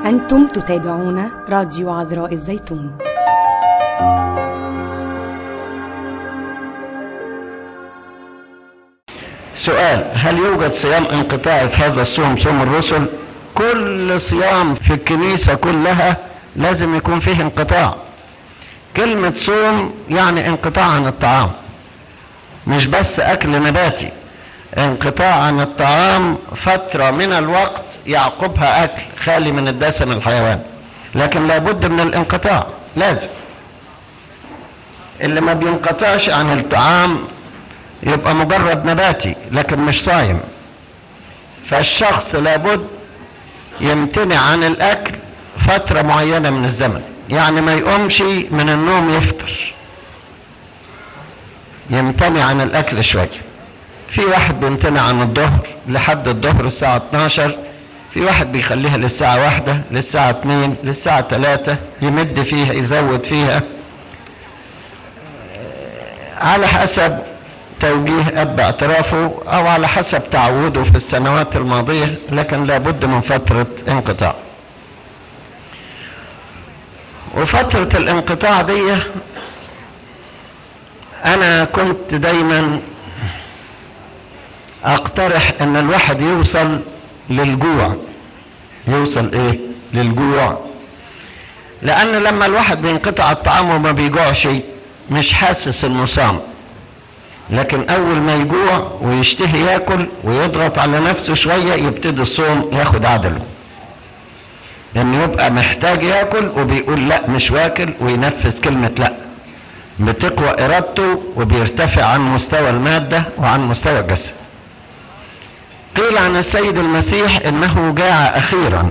أنتم تتابعون راديو عذراء الزيتون سؤال هل يوجد صيام انقطاعي في هذا الصوم صوم الرسل كل صيام في الكنيسة كلها لازم يكون فيه انقطاع كلمة صوم يعني انقطاع عن الطعام مش بس أكل نباتي انقطاع عن الطعام فترة من الوقت يعقبها أكل خالي من الدسم الحيواني لكن لابد من الانقطاع لازم اللي ما بينقطعش عن الطعام يبقى مجرد نباتي لكن مش صايم فالشخص لابد يمتنع عن الاكل فترة معينة من الزمن يعني ما يقومش من النوم يفطر يمتنع عن الاكل شوية في واحد بيمتنع عن الظهر لحد الظهر الساعة 12 في واحد بيخليها للساعة واحدة للساعة اتنين للساعة تلاتة يمد فيها يزود فيها على حسب توجيه اب اعترافه او على حسب تعوده في السنوات الماضية لكن لابد من فترة انقطاع وفترة الانقطاع دي انا كنت دايما اقترح ان الواحد يوصل للجوع يوصل ايه للجوع لان لما الواحد بينقطع الطعام وما بيجوعش مش حاسس انه صام لكن اول ما يجوع ويشتهي ياكل ويضغط على نفسه شويه يبتدي الصوم ياخد عدله لانه يبقى محتاج ياكل وبيقول لا مش واكل وينفذ كلمه لا بتقوى ارادته وبيرتفع عن مستوى الماده وعن مستوى الجسد قيل عن السيد المسيح انه جاع اخيرا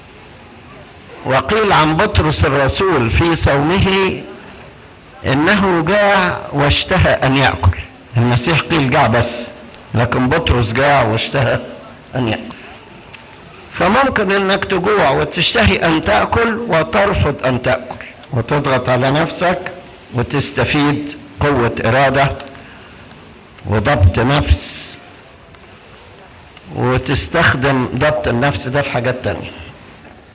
وقيل عن بطرس الرسول في صومه انه جاع واشتهى ان ياكل المسيح قيل جاع بس لكن بطرس جاع واشتهى ان ياكل فممكن انك تجوع وتشتهي ان تاكل وترفض ان تاكل وتضغط على نفسك وتستفيد قوه اراده وضبط نفس وتستخدم ضبط النفس ده في حاجات تانية